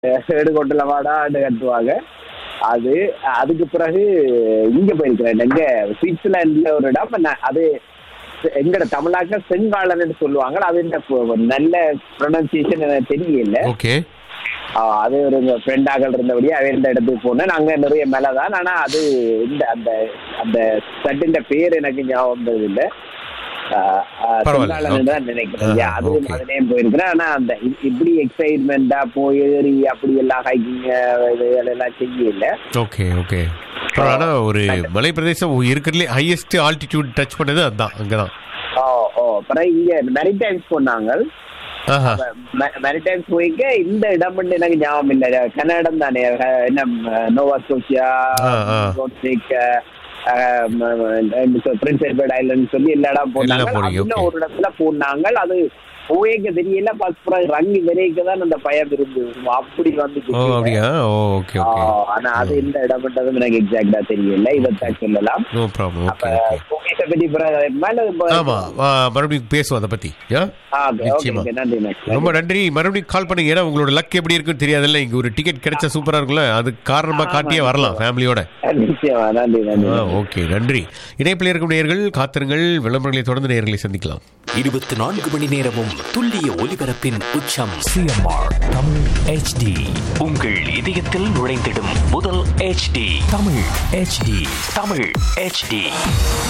ஏடு கொண்டுல வாடான்னு கட்டுவாங்க அது அதுக்கு பிறகு இங்க போயிருக்கிறேன் எங்க சுவிட்சர்லாந்துல ஒரு இடம் நான் அது எங்கட தமிழ்நாட்டுல செங்காலன்னு சொல்லுவாங்க அது இந்த பு- நல்ல ப்ரொனன்சியேஷன் எனக்கு தெரியல ஓகே ஆஹ் அது ஒரு ஃப்ரெண்டாக இருந்தபடியே அவன் இந்த இடத்துக்கு போனேன் அங்க நிறைய மேல தான் ஆனா அது இந்த அந்த அந்த சட்டின் பேர் எனக்கு ஞாபகம் வந்தது இல்ல ஆஹ் ஆஹ் பரவாயில்ல, செங்காலன்னு தான் நினைக்கிறேன் ஆஹா, அது okay. அதுலயும் போயிருக்கிறேன் ஆனா அந்த இ- இப்படி எக்ஸைட்மெண்டா போய் ஏறி அப்படி எல்லாம் ஹைக்கிங் எல்லாம் செய்யல ஓகே ஓகே ஆனா ஒரு மலை பிரதேசம் இருக்கிறதுலே ஹையஸ்ட் ஆல்டிடியூட் டச் பண்ணது அதுதான் அங்கதான் ஓ ஓ அப்புறம் இங்க மெரிடைம்ஸ் போனாங்க ஆஹா மெரிடைம்ஸ் போய்க்க இந்த இடம் வந்து எனக்கு ஞாபகம் இல்ல கன்னடம் தானே அஹ் என்ன நோவா ஸ்கோஷியா ஆ, ஆ. பிரின்ஸ் எட்வர்ட் ஐலண்ட் சொல்லி எல்லா இடம் போனாங்க எல்லாம் போனீங்க, அதுல okay. ஒரு இடத்துல போனாங்க அது போய்க்க தெரியல பஸ் ரங்கி வரைக்கும் தான் அந்த பயம் இருந்தது அப்படி வந்து ஓ அப்படியா ஓ ஓகே ஓகே ஆனா அது இந்த இடம்ன்றதும் எனக்கு எக்ஸாக்டா தெரியல இதைத்தான் சொல்லலாம் நோ ப்ராப்ளம் அப்ப ஓகே ஓகே போகையிட்ட பத்தி பிறகு மேல இப்ப- ஆமா ஆ, மறுபடியும் பேசுவோம் அதை பத்தி ஆ? ஆ, okay, okay, நிச்சயமா okay, நன்றி நன்றி ரொம்ப நன்றி மறுபடியும் கால் பண்ணுங்க ஏன்னா உங்களோட லக் எப்படி இருக்குன்னு தெரியாதுல்ல இங்க ஒரு டிக்கெட் கிடைச்சா சூப்பரா இருக்கும்ல அது காரணமா காட்டியே வரலாம் ஃபேமிலியோட நிச்சயமா நன்றி நன்றி ஓகே நன்றி இணைப்பில் இருக்கும் நேயர்கள் காத்திருங்கள் விளம்பரங்களை தொடர்ந்து நேயர்களை சந்திக்கலாம் இருபத்தி நான்கு மணி நேரமும் துல்லிய ஒலிபரப்பின் உச்சம் சிஎம்ஆர் தமிழ் ஹெச்டி உங்கள் இதயத்தில் நுழைந்திடும் முதல் HD Tamil HD Tamil HD